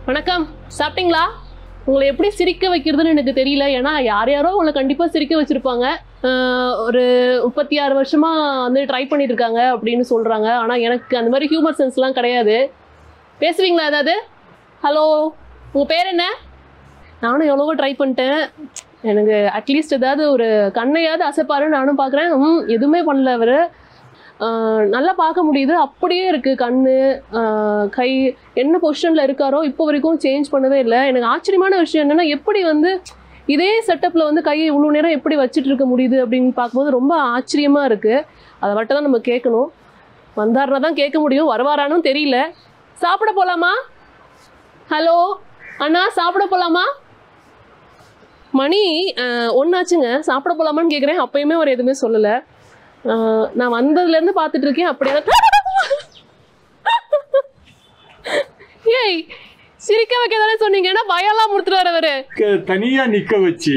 வணக்கம் சாப்பிட்டீங்களா உங்களை எப்படி சிரிக்க வைக்கிறதுன்னு எனக்கு தெரியல ஏன்னா யார் யாரோ உங்களை கண்டிப்பாக சிரிக்க வச்சுருப்பாங்க ஒரு முப்பத்தி ஆறு வருஷமாக வந்து ட்ரை பண்ணிட்டு இருக்காங்க அப்படின்னு சொல்கிறாங்க ஆனால் எனக்கு அந்த மாதிரி ஹியூமர் சென்ஸ்லாம் கிடையாது பேசுவீங்களா ஏதாவது ஹலோ உங்கள் பேர் என்ன நானும் எவ்வளவோ ட்ரை பண்ணிட்டேன் எனக்கு அட்லீஸ்ட் ஏதாவது ஒரு கண்ணையாவது அசைப்பாருன்னு நானும் பார்க்குறேன் ம் எதுவுமே பண்ணல அவர் நல்லா பார்க்க முடியுது அப்படியே இருக்குது கண் கை என்ன பொசிஷனில் இருக்காரோ இப்போ வரைக்கும் சேஞ்ச் பண்ணவே இல்லை எனக்கு ஆச்சரியமான விஷயம் என்னென்னா எப்படி வந்து இதே செட்டப்பில் வந்து கையை இவ்வளோ நேரம் எப்படி வச்சுட்டு இருக்க முடியுது அப்படின்னு பார்க்கும்போது ரொம்ப ஆச்சரியமாக இருக்குது அதை மட்டும் தான் நம்ம கேட்கணும் வந்தாருன்னா தான் கேட்க முடியும் வருவாரானும் தெரியல சாப்பிட போகலாமா ஹலோ அண்ணா சாப்பிட போகலாமா மணி ஒன்றாச்சுங்க சாப்பிட போகலாமான்னு கேட்குறேன் அப்பயுமே அவர் எதுவுமே சொல்லலை ஆஹ் நான் வந்ததுலேருந்து பார்த்துட்டு இருக்கேன் அப்படியே ஏய் சிரிக்க வைக்க தானே சொன்னீங்க ஏன்னா பயம்லாம் முடித்துட்டு அவரு க- தனியா நிக்க வச்சு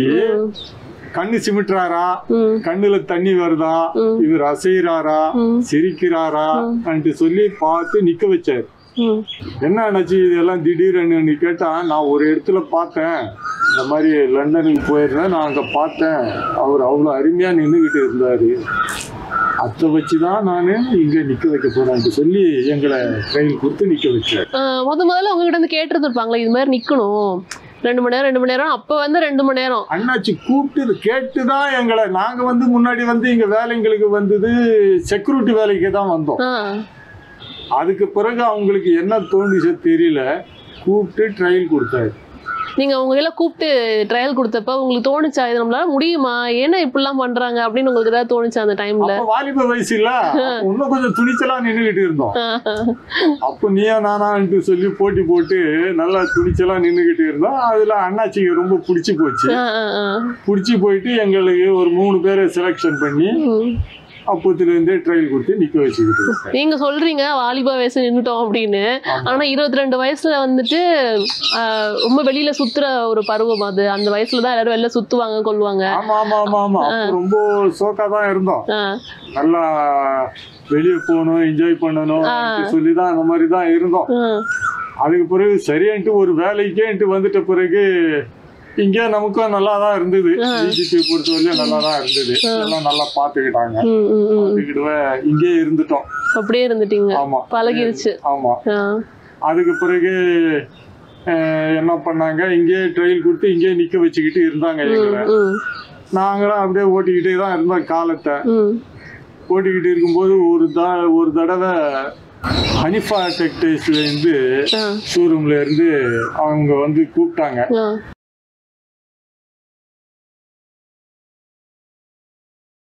கண்ணு சிமிட்டுறாரா ம் கண்ணுல தண்ணி வருதா ம். இவர் அசைறாரா ம். சிரிக்கிறாரா அன்ட்டு சொல்லி பார்த்து நிக்க வச்சாரு ம் என்ன ஆச்சு இதெல்லாம் திடீர்னு கேட்டா நான் ஒரு இடத்துல பார்த்தேன் இந்த மாதிரி லண்டனுக்கு போயிருந்தேன் நான் அங்க பார்த்தேன் அவர் அவ்வளோ அருமையா நின்றுகிட்டு இருந்தாரு அதை வச்சுதான் நான் இங்க நிக்க வைக்க போறேன்ட்டு சொல்லி எங்களை ட்ரெயின் கொடுத்து நிக்க வச்சாரு ஆஹ் முத முதல்ல உங்ககிட்ட வந்து கேட்டிருந்துருப்பாங்களே இது மாதிரி நிக்கணும் ரெண்டு மணி நேரம் ரெண்டு மணி நேரம் அப்போ வந்து ரெண்டு மணி நேரம் அண்ணாச்சி கூப்பிட்டு கேட்டுதான் எங்களை நாங்க வந்து முன்னாடி வந்து இங்க வேலைங்களுக்கு வந்தது செக்யூரிட்டி வேலைக்கு தான் வந்தோம் ஆ அதுக்கு பிறகு அவங்களுக்கு என்ன தோணுச்சோ தெரியல கூப்பிட்டு ட்ரையல் கொடுத்தாரு நீங்க உங்க கையில கூப்பிட்டு ட்ரையல் கொடுத்தப்ப உங்களுக்கு தோணுச்சா இது நம்மளால முடியுமா ஏன்னா இப்படிலாம் பண்றாங்க அப்படின்னு உங்களுக்கு ஏதாவது தோணுச்சா அந்த டைம்ல அப்ப வாலிப வயசு இல்ல அப்ப இன்னும் கொஞ்சம் துணிச்சலா நின்னுகிட்டு இருந்தோம் அப்போ நீயா நானான்ட்டு சொல்லி போட்டி போட்டு நல்லா துணிச்சலா நின்னுகிட்டு இருந்தோம் அதுல அண்ணாச்சிக்கு ரொம்ப பிடிச்சி போச்சு பிடிச்சி போயிட்டு எங்களுக்கு ஒரு மூணு பேரை செலெக்ஷன் பண்ணி அப்போத்துல இருந்தே ட்ரையல் கொடுத்து நிக்க வச்சுக்கிட்டு இருக்கேன். நீங்க சொல்றீங்க வாலிபா வயசு நின்னுட்டோம் அப்படின்னு ஆனா இருபத்தி ரெண்டு வயசுல வந்துட்டு ஆஹ், ரொம்ப வெளியில சுத்துற ஒரு பருவம் அது அந்த வயசுல தான் எல்லாரும் வெளில சுத்துவாங்க கொள்வாங்க ஆமா ஆமா ஆமா ஆமா அப்போ ரொம்ப சோக்கா தான் இருந்தோம் ஆஹ், நல்லா வெளியே போகணும் என்ஜாய் பண்ணணும் சொல்லி தான் அந்த மாதிரி தான் இருந்தோம் ஆஹ், அதுக்கு பிறகு சரியான்ட்டு ஒரு வேலைக்கேன்ட்டு வந்துட்ட பிறகு இங்க நமக்கும் நல்லா தான் இருந்தது பிஜிபி பொறுத்தவரையிலும் நல்லா தான் இருந்தது எல்லாம் நல்லா பாத்துக்கிட்டாங்க ம், ம், ம். பாத்துக்கிட்டு இங்கே இருந்துட்டோம் அப்படியே இருந்துட்டீங்க ஆமா பழகிருச்சு ஆமா ஆஹ், அதுக்கு பிறகு அஹ், என்ன பண்ணாங்க இங்கே ட்ரையல் கொடுத்து இங்கே நிக்க வச்சுக்கிட்டு இருந்தாங்க எங்களை ம், நாங்களும் அப்படியே ஓட்டிக்கிட்டே தான் இருந்தோம் காலத்தை ம். ஓட்டிக்கிட்டு இருக்கும்போது ஒரு த ஒரு தடவை ஹனிஃபா டெக்டைல்ஸ்ல இருந்து ஆஹ், ஷோரூம்ல இருந்து அவங்க வந்து கூப்பிட்டாங்க ஆஹ்.